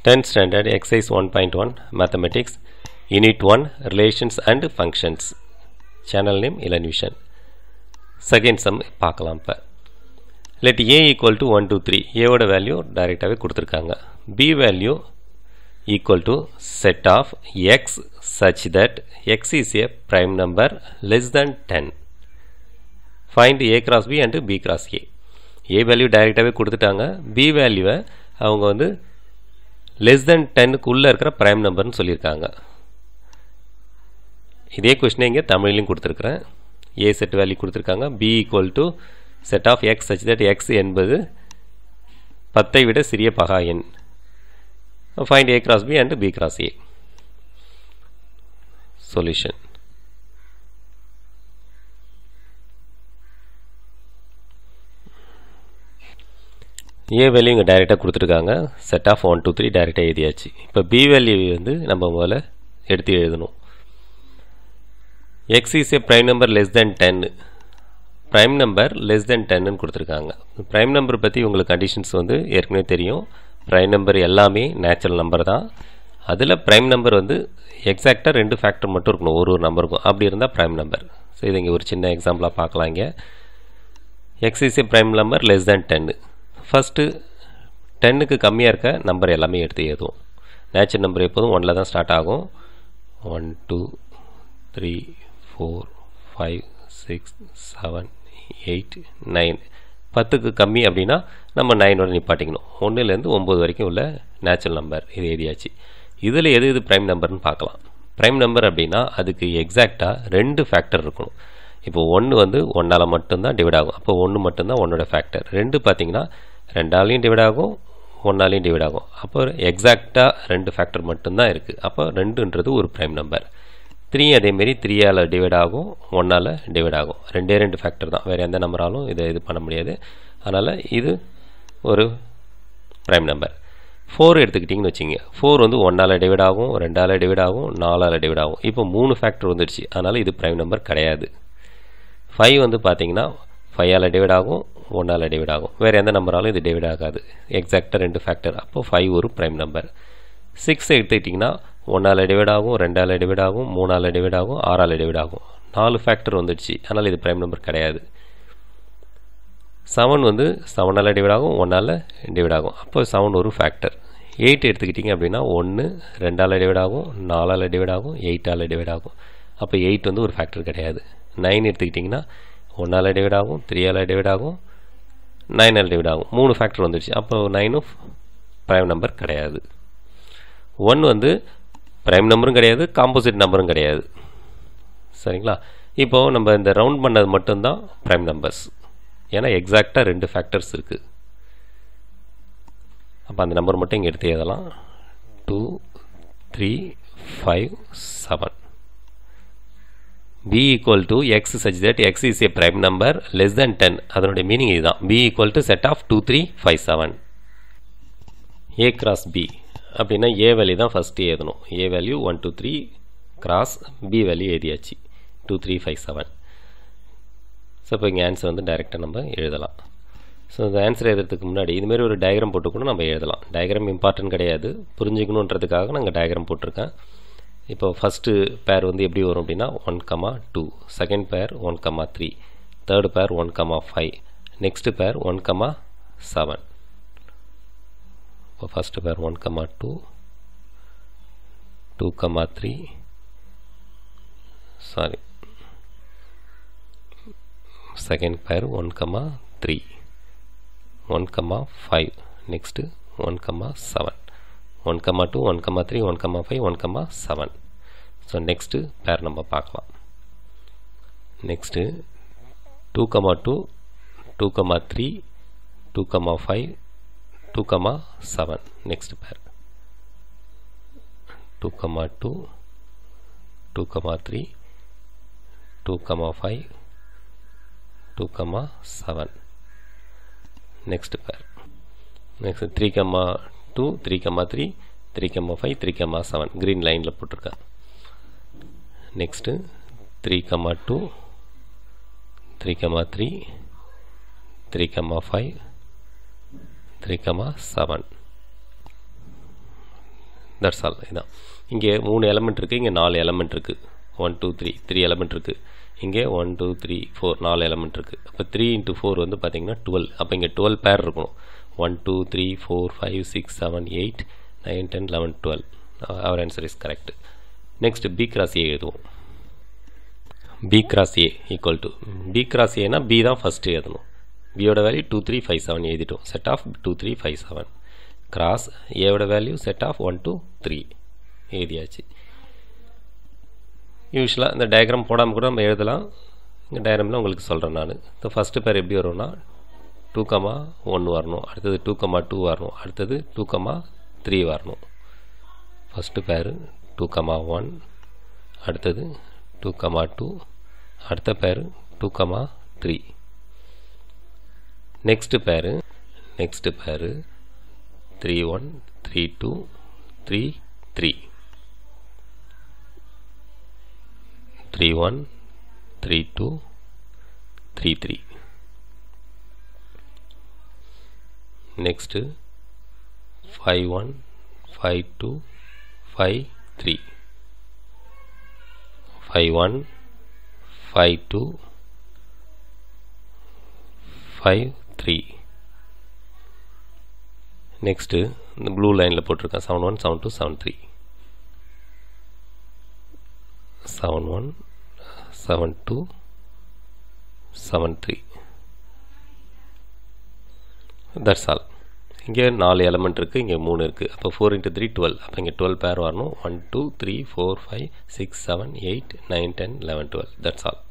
10th standard exercise 1.1 mathematics unit 1 relations and functions channel name Ilan Vision second sum பார்க்கலாம் இப்போ let a equal to 1 2 3 a ஓட value டைரெக்டாகவே கொடுத்துருக்காங்க b value equal to set of x such that x is a prime number less than 10 find a cross b and b cross a a value டைரெக்டாகவே கொடுத்துட்டாங்க b வேல்யூவை அவங்க வந்து less than டென்னுக்குள்ளே இருக்கிற prime நம்பர்னு சொல்லியிருக்காங்க இதே கொஷினை இங்கே தமிழ்லையும் கொடுத்துருக்குறேன் ஏ செட் வேல்யூ கொடுத்துருக்காங்க B equal to set of X such that X என்பது பத்தை விட சிறிய பகா எண் find A cross B and B cross A solution A value இங்கே டைரெக்டாக கொடுத்துருக்காங்க set of one two three டைரெக்டாக எழுதியாச்சு இப்போ பி வேல்யூ வந்து நம்ம முதல்ல எடுத்து எழுதணும் X is a prime number less than டென்னு ப்ரைம் நம்பர் லெஸ் தென் டென்னு கொடுத்துருக்காங்க ப்ரைம் நம்பர் பற்றி உங்களுக்கு கண்டிஷன்ஸ் வந்து ஏற்கனவே தெரியும் ப்ரைம் நம்பர் எல்லாமே நேச்சுரல் நம்பர் தான் அதில் ப்ரைம் நம்பர் வந்து எக்ஸாக்டாக ரெண்டு ஃபேக்டர் மட்டும் இருக்கணும் ஒரு ஒரு நம்பருக்கும் அப்படி இருந்தால் ப்ரைம் நம்பர் ஸோ இது இங்கே ஒரு சின்ன எக்ஸாம்பிளாக பார்க்கலாம் இங்கே X is a prime number less than டென்னு ஃபஸ்ட்டு டென்னுக்கு கம்மியாக இருக்க நம்பர் எல்லாமே எடுத்து எழுதுவோம் நேச்சுரல் நம்பர் எப்போதும் ஒன்றில் தான் ஸ்டார்ட் ஆகும் one two three four five six seven eight nine பத்துக்கு கம்மி அப்படின்னா நம்ம நைனோட நிப்பாட்டிக்கணும் ஒன்றுலேருந்து ஒம்பது வரைக்கும் உள்ள நேச்சுரல் நம்பர் இது எழுதியாச்சு இதில் எது எது ப்ரைம் நம்பர்னு பார்க்கலாம் ப்ரைம் நம்பர் அப்படின்னா அதுக்கு எக்ஸாக்டாக ரெண்டு ஃபேக்டர் இருக்கணும் இப்போ ஒன்று வந்து ஒன்றால் மட்டும்தான் டிவைட் ஆகும் அப்போ ஒன்று மட்டும்தான் ஒன்னோட ஃபேக்டர் ரெண்டு பார்த்தீங்கன்னா ரெண்டாலையும் டிவைட் ஆகும் ஒன்றாலையும் டிவைட் ஆகும் அப்போ எக்ஸாக்டாக ரெண்டு ஃபேக்டர் மட்டும்தான் இருக்குது அப்போ ரெண்டுன்றது ஒரு ப்ரைம் நம்பர் த்ரீ அதேமாரி த்ரீயால் டிவைட் ஆகும் ஒன்றால் டிவைட் ஆகும் ரெண்டே ரெண்டு ஃபேக்டர் தான் வேறு எந்த நம்பராலும் இதை இது பண்ண முடியாது அதனால் இது ஒரு ப்ரைம் நம்பர் ஃபோர் எடுத்துக்கிட்டிங்கன்னு வச்சிங்க ஃபோர் வந்து ஒன்றால் டிவைட் ஆகும் ரெண்டால் டிவைட் ஆகும் நாலால் டிவைட் ஆகும் இப்போ மூணு ஃபேக்டர் வந்துடுச்சு அதனால் இது ப்ரைம் நம்பர் கிடையாது ஃபைவ் வந்து பார்த்தீங்கன்னா ஃபைவால் டிவைட் ஆகும் ஒன்றால் டிவைட் ஆகும் வேறு எந்த நம்பராலும் இது டிவைட் ஆகாது எக்ஸாக்டாக ரெண்டு ஃபேக்டர் அப்போது ஃபைவ் ஒரு ப்ரைம் நம்பர் சிக்ஸ் எடுத்துக்கிட்டிங்கன்னா ஒன்றால் டிவைட் ஆகும் ரெண்டால் டிவைட் ஆகும் மூணால் டிவைட் ஆகும் ஆறால் டிவைட் ஆகும் நாலு ஃபேக்டர் வந்துடுச்சு அதனால் இது ப்ரைம் நம்பர் கிடையாது செவன் வந்து செவனால் டிவைட் ஆகும் ஒன்றால் டிவைட் ஆகும் அப்போ செவன் ஒரு ஃபேக்டர் எயிட் எடுத்துக்கிட்டிங்க அப்படின்னா ஒன்று ரெண்டால் டிவைட் ஆகும் நாலால் டிவைட் ஆகும் எயிட்டால் டிவைட் ஆகும் அப்போ எயிட் வந்து ஒரு ஃபேக்டர் கிடையாது நைன் எடுத்துக்கிட்டிங்கன்னா ஒன்றால் டிவைட் ஆகும் த்ரீயால் டிவைட் ஆகும் நைனால் டிவைட் ஆகும் மூணு ஃபேக்டர் வந்துடுச்சு அப்போ நைனும் ப்ரைம் நம்பர் கிடையாது ஒன் வந்து ப்ரைம் நம்பரும் கிடையாது காம்போசிட் நம்பரும் கிடையாது சரிங்களா இப்போது நம்ம இந்த ரவுண்ட் பண்ணது மட்டும்தான் ப்ரைம் நம்பர்ஸ் ஏன்னா எக்ஸாக்டாக ரெண்டு ஃபேக்டர்ஸ் இருக்குது அப்போ அந்த நம்பர் மட்டும் இங்கே எடுத்து எழுதலாம் two three five seven b equal to x such that x is a prime number less than 10 அதனுடைய மீனிங் இதுதான் b equal to set of 2 3 5 7 a cross b அப்படின்னா a வேல்யூ தான் ஃபஸ்ட்டு எழுதணும் a value one two three cross b value எழுதியாச்சு two three five seven so இப்போ இங்கே answer வந்து டைரெக்டாக நம்ம எழுதலாம் ஸோ இந்த ஆன்சர் எழுதுறதுக்கு முன்னாடி இதுமாரி ஒரு டயக்ராம் போட்டு கூட நம்ம எழுதலாம் டயக்ராம் இம்பார்ட்டன்ட் கிடையாது புரிஞ்சுக்கணுன்றதுக்காக நாங்கள் டயக்ராம் போட்டிருக்கேன் இப்போ ஃபஸ்ட்டு பேர் வந்து எப்படி வரும் அப்படின்னா one comma two second pair one comma three third pair one comma five next pair one comma seven இப்போ first pair one comma two two comma three sorry second pair one comma three one comma five next one comma seven one comma two one comma three one comma five one comma seven so next pair நம்ம பார்க்கலாம் next two comma two two comma three two comma five two comma seven next pair two comma two two comma three two comma five two comma seven next pair next three comma two three comma three three comma five three comma seven green லைனில் போட்டிருக்கேன் next three comma two three comma three three comma five three comma seven that's all இதான் இங்கே மூணு element இருக்குது இங்கே நாலு element இருக்குது one two three three element இருக்குது இங்கே ஒன் டூ த்ரீ ஃபோர் நாலு எலமெண்ட் இருக்குது அப்போ த்ரீ இன்ட்டு ஃபோர் வந்து பார்த்தீங்கன்னா டுவெல் அப்போ இங்கே டுவெல் பேர் இருக்கணும் one two three four five six seven eight nine ten eleven twelve our answer is correct next B cross A எழுதுவோம் B cross A equal to B cross ஏனா B தான் first எழுதணும் பியோட value two three five seven எழுதிட்டோம் set of two three five seven cross ஏவோட value set of one two three எழுதியாச்சு யூஸ்வலாக இந்த டயக்ராம் போடாமல் கூட நம்ம எழுதலாம் இந்த டயக்ராமில் உங்களுக்கு சொல்கிறேன் நான் இந்த ஃபஸ்ட்டு பேர் எப்படி வரும்னா டூ கமா ஒன்று வரணும் அடுத்தது டூ கமா டூ வரணும் அடுத்தது டூ கமா த்ரீ வரணும் first pair two comma one அடுத்தது டூ கமா டூ அடுத்த pair two comma three next pair next pair three one three two three three three one three two three three next five one five two five three five one five two five three next இந்த blue லைனில் போட்டிருக்கேன் seven one seven two seven three seven one seven two seven three that's all இங்கே நாலு element இருக்குது இங்கே மூணு இருக்குது அப்போ ஃபோர் இன்ட்டு த்ரீ டுவெல் அப்போ இங்கே டுவெல் பேர் வரணும் one two three four five six seven eight nine ten eleven twelve that's all